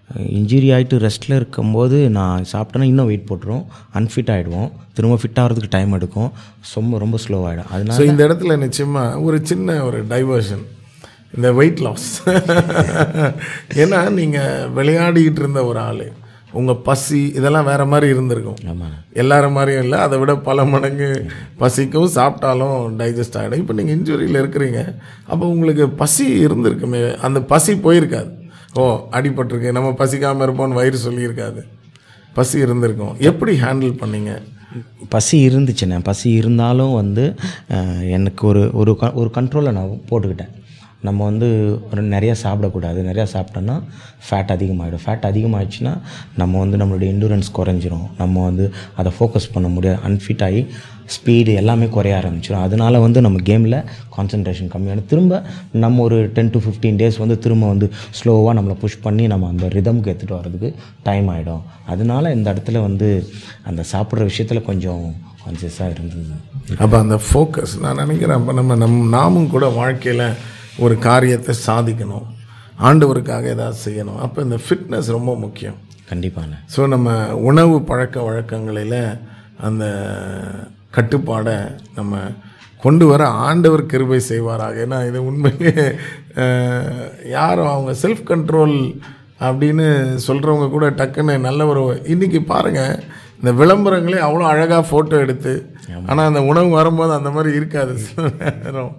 Injury ஆகிட்டு ரெஸ்ட்டில் இருக்கும்போது நான் சாப்பிட்டேன்னா இன்னும் வெயிட் போட்டுரும் அன்ஃபிட் ஆகிடுவோம் திரும்ப ஃபிட் ஆகிறதுக்கு டைம் எடுக்கும் ரொம்ப ரொம்ப ஸ்லோ ஆகிடும் அதனால ஸோ இந்த இடத்துல நிச்சயமாக ஒரு சின்ன ஒரு டைவர்ஷன் இந்த வெயிட் லாஸ் ஏன்னா நீங்கள் விளையாடிக்கிட்டு இருந்த ஒரு ஆள் உங்கள் பசி இதெல்லாம் வேற மாதிரி இருந்திருக்கும் ஆமாண்ணே எல்லார மாதிரியும் இல்லை அதை விட பல மடங்கு பசிக்கும் சாப்பிட்டாலும் டைஜஸ்ட் ஆகிடும் இப்போ நீங்கள் இன்ஜுரியில் இருக்கிறீங்க அப்போ உங்களுக்கு பசி இருந்திருக்குமே அந்த பசி போயிருக்காது ஓ அடிபட்டிருக்கு நம்ம பசிக்காமல் இருப்போம்னு வயிறு சொல்லியிருக்காது பசி இருந்திருக்கும் எப்படி ஹேண்டில் பண்ணீங்க பசி இருந்துச்சுண்ணே பசி இருந்தாலும் வந்து அஹ், எனக்கு ஒரு ஒரு க ஒரு கண்ட்ரோலை நான் போட்டுக்கிட்டேன் நம்ம வந்து ஒரு நிறையா சாப்பிடக்கூடாது நிறையா சாப்பிட்டோன்னா ஃபேட் அதிகமாகிடும் ஃபேட் அதிகமாகிடுச்சுன்னா நம்ம வந்து நம்மளுடைய endurance குறைஞ்சிரும் நம்ம வந்து அதை ஃபோக்கஸ் பண்ண முடியாது அன்ஃபிட் ஆகி ஸ்பீடு எல்லாமே குறைய ஆரம்பிச்சிடும் அதனால வந்து நம்ம கேமில் கான்சன்ட்ரேஷன் கம்மியான திரும்ப நம்ம ஒரு டென் டு ஃபிஃப்டீன் டேஸ் வந்து திரும்ப வந்து ஸ்லோவாக நம்மளை புஷ் பண்ணி நம்ம அந்த ரிதம்க்கு எடுத்துகிட்டு வர்றதுக்கு டைம் ஆகிடும் அதனால இந்த இடத்துல வந்து அந்த சாப்பிட்ற விஷயத்தில் கொஞ்சம் கான்சியஸாக இருந்தது அப்போ அந்த ஃபோக்கஸ் நான் நினைக்கிறேன் அப்போ நம்ம நம் நாமும் கூட வாழ்க்கையில் ஒரு காரியத்தை சாதிக்கணும் ஆண்டவருக்காக ஏதாவது செய்யணும் அப்போ இந்த ஃபிட்னஸ் ரொம்ப முக்கியம் கண்டிப்பாண்ணே ஸோ நம்ம உணவு பழக்க வழக்கங்களில் அந்த கட்டுப்பாடை நம்ம கொண்டு வர ஆண்டவர் கிருபை செய்வாராக ஏன்னா இது உண்மையிலே அஹ், யாரும் அவங்க செல்ஃப் கண்ட்ரோல் அப்படின்னு சொல்கிறவங்க கூட டக்குன்னு நல்ல ஒரு இன்றைக்கி பாருங்கள் இந்த விளம்பரங்களே அவ்வளோ அழகாக ஃபோட்டோ எடுத்து ஆனால் அந்த உணவு வரும்போது அந்த மாதிரி இருக்காது சில நேரம்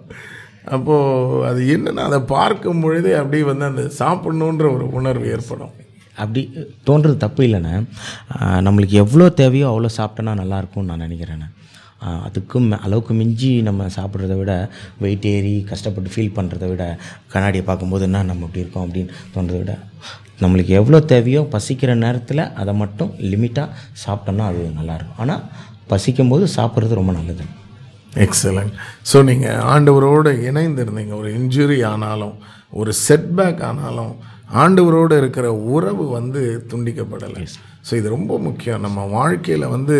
அப்போது அது என்னென்னா அதை பார்க்கும் பொழுதே அப்படியே வந்து அந்த சாப்பிட்ணுன்ற ஒரு உணர்வு ஏற்படும் அப்படி தோன்றது தப்பு இல்லைண்ணே ஆஹ் நம்மளுக்கு எவ்வளோ தேவையோ அவ்வளோ சாப்பிட்டோன்னா நல்லாயிருக்கும்னு நான் நினைக்கிறேண்ணே ஆஹ் அதுக்கு மே- அளவுக்கு மிஞ்சி நம்ம சாப்பிட்றத விட வெயிட் ஏறி கஷ்டப்பட்டு ஃபீல் பண்ணுறத விட கண்ணாடியை பார்க்கும்போது என்ன நம்ம இப்படி இருக்கோம் அப்படின்னு தோன்றதை விட நம்மளுக்கு எவ்வளோ தேவையோ பசிக்கிற நேரத்தில் அதை மட்டும் லிமிட்டாக சாப்பிட்டோம்னா அது நல்லாயிருக்கும் ஆனால் பசிக்கும்போது சாப்பிட்றது ரொம்ப நல்லது எக்ஸலண்ட் ஸோ நீங்கள் ஆண்டவரோடு இணைந்திருந்தீங்க ஒரு இன்ஜுரி ஆனாலும் ஒரு செட்பேக் ஆனாலும் ஆண்டவரோடு இருக்கிற உறவு வந்து துண்டிக்கப்படலை ஸோ இது ரொம்ப முக்கியம் நம்ம வாழ்க்கையில் வந்து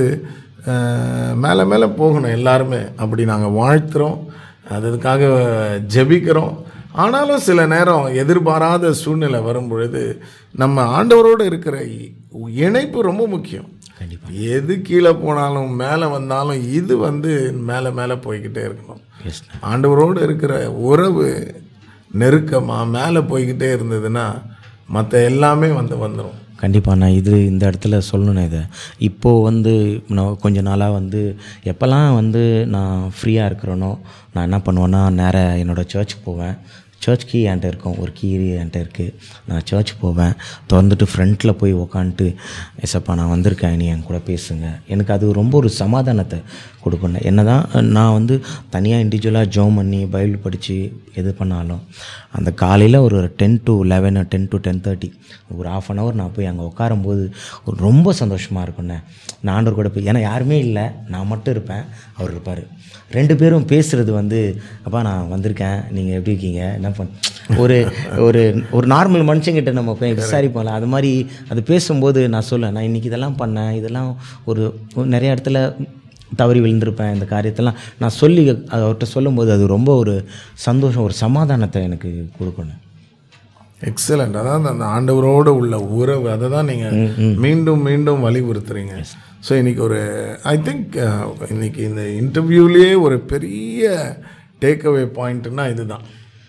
அஹ், மேலே மேலே போகணும் எல்லாருமே அப்படி நாங்கள் வாழ்த்துறோம் அதுக்காக ஜெபிக்கிறோம் ஆனாலும் சில நேரம் எதிர்பாராத சூழ்நிலை வரும் பொழுது நம்ம ஆண்டவரோடு இருக்கிற இ- இணைப்பு ரொம்ப முக்கியம் எது கீழே போனாலும் மேலே வந்தாலும் இது வந்து மேலே மேலே போய்கிட்டே இருக்கணும் எஸ் ஆண்டவரோடு இருக்கிற உறவு நெருக்கமாக மேலே போய்கிட்டே இருந்ததுன்னா மற்ற எல்லாமே வந்து வந்துடும் கண்டிப்பாக நான் இது இந்த இடத்துல சொல்லணும் இதை இப்போது வந்து நான் கொஞ்ச நாளாக வந்து எப்போல்லாம் வந்து நான் ஃப்ரீயாக இருக்கிறேனோ நான் என்ன பண்ணுவேன்னா நேராக என்னோடய சர்ச்சுக்கு போவேன் சர்ச் கீ என்கிட்ட இருக்கும் ஒரு கீ என்கிட்ட இருக்குது நான் சர்ச் போவேன் திறந்துட்டு ஃப்ரண்ட்டில் போய் உக்காந்துட்டு எசப்பா நான் வந்திருக்கேன் நீ என் கூட பேசுங்க எனக்கு அது ரொம்ப ஒரு சமாதானத்தை கொடுக்கணும் என்ன தான் நான் வந்து தனியாக இண்டிவிஜுவலாக ஜோம் பண்ணி பைபிள் படித்து எது பண்ணாலும் அந்த காலையில் ஒரு ten to eleven ten to ten thirty ஒரு ஆஃப் அன் ஹவர் நான் போய் அங்கே உட்காரும்போது ஒரு ரொம்ப சந்தோஷமாக இருக்குண்ணே நான் ஆண்டவர் கூட போய் ஏன்னா யாருமே இல்லை நான் மட்டும் இருப்பேன் அவர் இருப்பார் ரெண்டு பேரும் பேசுகிறது வந்து அப்பா நான் வந்திருக்கேன் நீங்கள் எப்படி இருக்கீங்க என்ன பண் ஒரு ஒரு ஒரு நார்மல் மனுஷங்கிட்ட நம்ம போய் விசாரிப்போம்ல அது மாதிரி அது பேசும்போது நான் சொல்லுவேன் நான் இன்றைக்கி இதெல்லாம் பண்ணேன் இதெல்லாம் ஒரு ஒரு நிறைய இடத்துல தவறி விழுந்திருப்பேன் இந்த காரியத்தெல்லாம் நான் சொல்லி அவர்கிட்ட சொல்லும்போது அது ரொம்ப ஒரு சந்தோஷம் ஒரு சமாதானத்தை எனக்கு கொடுக்கணும் எக்ஸலண்ட் அதாவது அந்த ஆண்டவரோடு உள்ள உறவு அதை தான் நீங்கள் மீண்டும் மீண்டும் வலியுறுத்துறீங்க ஸோ இன்னைக்கு ஒரு ஐ திங்க் இன்னைக்கு இந்த இன்டர்வியூலேயே ஒரு பெரிய டேக்அவே பாயிண்ட்னா இதுதான்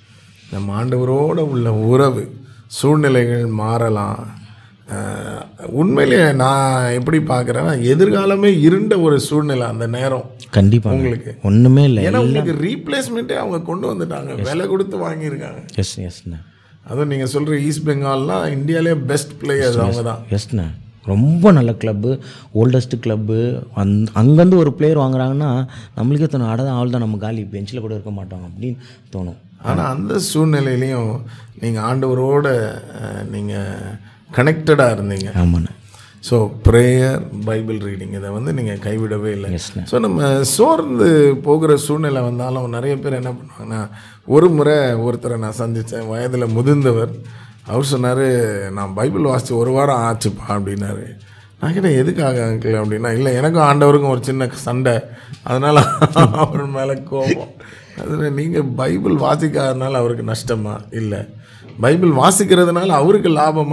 நம்ம ஆண்டவரோடு உள்ள உறவு சூழ்நிலைகள் மாறலாம் அஹ், உண்மையிலேயே நான் எப்படி பார்க்குறேன்னா எதிர்காலமே இருண்ட ஒரு சூழ்நிலை அந்த நேரம் கண்டிப்பாக உங்களுக்கு. ஒன்றுமே இல்லை ஏன்னா உங்களுக்கு ரீப்ளேஸ்மெண்ட்டே அவங்க கொண்டு வந்துட்டாங்க விலை கொடுத்து வாங்கியிருக்காங்க எஸ் எஸ்ண்ணே அதுவும் நீங்கள் சொல்கிற ஈஸ்ட் பெங்கால்லாம் இந்தியாவிலே பெஸ்ட் பிளேயர்ஸ் அவங்க தான் எஸ்ண்ணே ரொம்ப நல்ல கிளப்பு ஓல்டஸ்ட் கிளப்பு அந் அங்கேருந்து ஒரு பிளேயர் வாங்குறாங்கன்னா நம்மளுக்கே தோணும் அட அவள் தான் நம்ம காலி பெஞ்சில் கூட இருக்க மாட்டோம் அப்படின்னு தோணும் ஆனால் அந்த சூழ்நிலையிலையும் நீங்கள் ஆண்டவரோட நீங்கள் கனெக்டடாக இருந்தீங்க ஆமாண்ணே ஸோ ப்ரேயர் பைபிள் ரீடிங் இதை வந்து நீங்கள் கைவிடவே இல்லை எஸ்ண்ணே ஸோ நம்ம சோர்ந்து போகிற சூழ்நிலை வந்தாலும் நிறைய பேர் என்ன பண்ணுவாங்கன்னா ஒரு முறை ஒருத்தரை நான் சந்தித்தேன் வயதில் முதிர்ந்தவர் அவர் சொன்னார் நான் பைபிள் வாசித்து ஒரு வாரம் ஆச்சுப்பா அப்படின்னாரு நான் கேட்டேன் எதுக்காக அங்கிள் அப்படின்னா இல்லை எனக்கும் ஆண்டவருக்கும் ஒரு சின்ன சண்டை அதனால் அவர் மேலே கோபம் அதில் நீங்கள் பைபிள் வாசிக்காதனால அவருக்கு நஷ்டமா இல்லை பைபிள் வாசிக்கிறதுனால அவருக்கு லாபமா